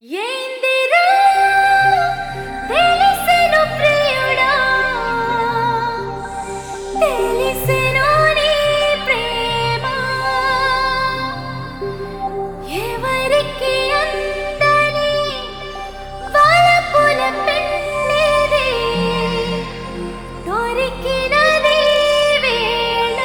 ఏందిరా తెలిసెను ప్రియుడా తెలిసెను నీ ప్రేమ ఎవరికి అందని వలపుల పెన్నిది దొరికినది వేళ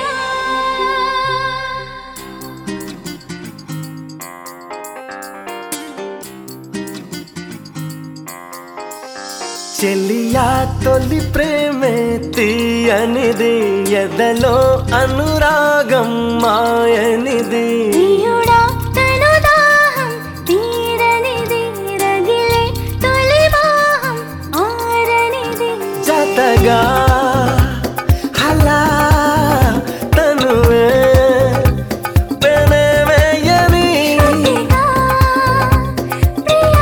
చెలియా తొలి ప్రేమే తీయనిది ఎదలో అనురాగం మాయనిది ప్రియుడా తను దాహం తీరనిది రగిలే తొలి వాహం ఆరనిది జతగా అలా తనువే పెనవేయని అతిగా ప్రియా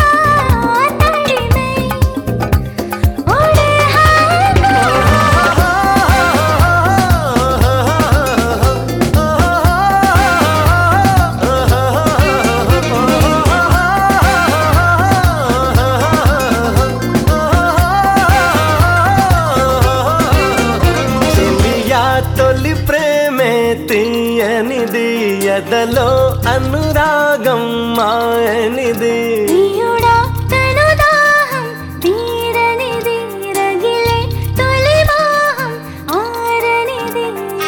తడిమై ఓడే హాగా చెలియా తొలి ప్రేమే తీయనిది ఎదలో అనురాగం మాయనిది ప్రియుడా తను దాహం తీరనిది రగిలే తొలి వాహం ఆరనిది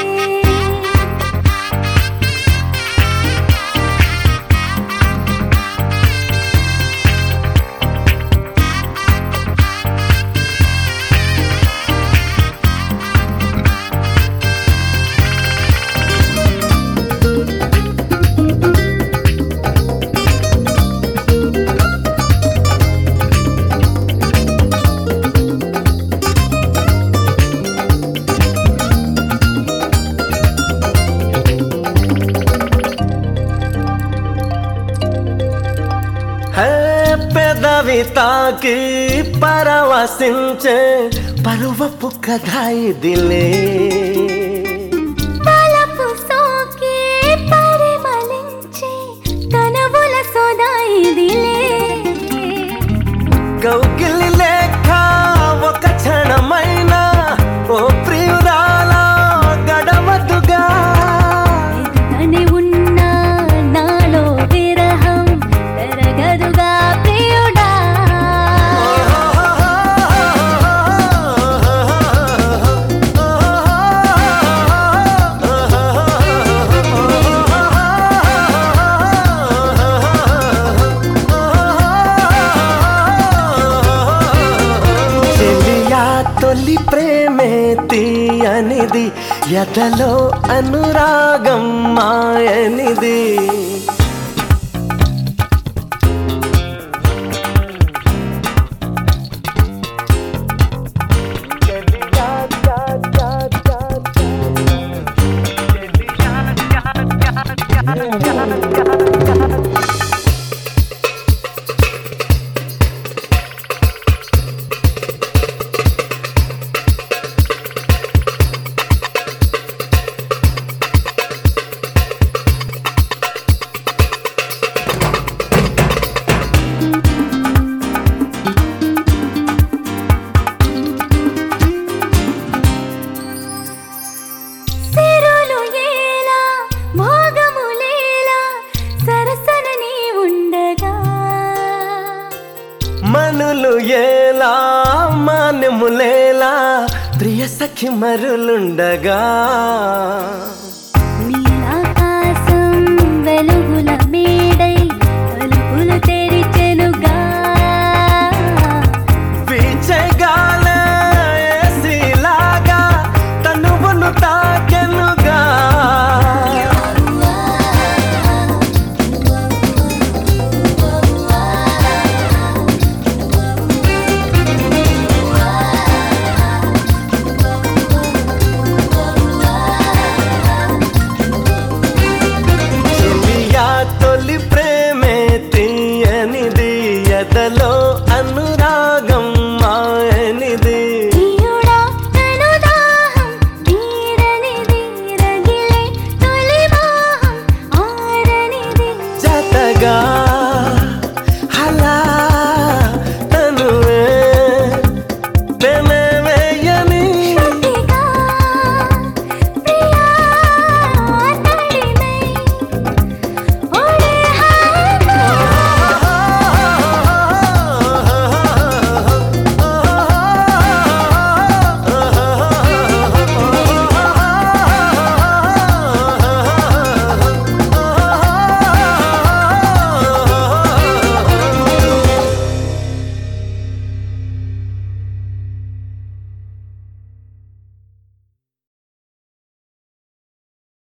హే పెదవి తాకి పరవశించే పరువపు కథ ఇదిలే తలపు సోకి పరిమళించే కనవుల సోదా ఇదిలే కౌకిలి లేక ఒక క్షణమైన ఓ ప్రియురాల గడవదుగా ఎదుటనే ఉన్న నాలో విరహం తరగదుగా ప్రియుడా చెలియా తొలి ప్రేమే తీయనిది ఎదలో అనురాగం మాయనిది సిరులు ఏలా భోగములేలా సరసన నీ ఉండగా మనులు ఏలా మాన్యములేలా ప్రియ సఖి మరులుండగా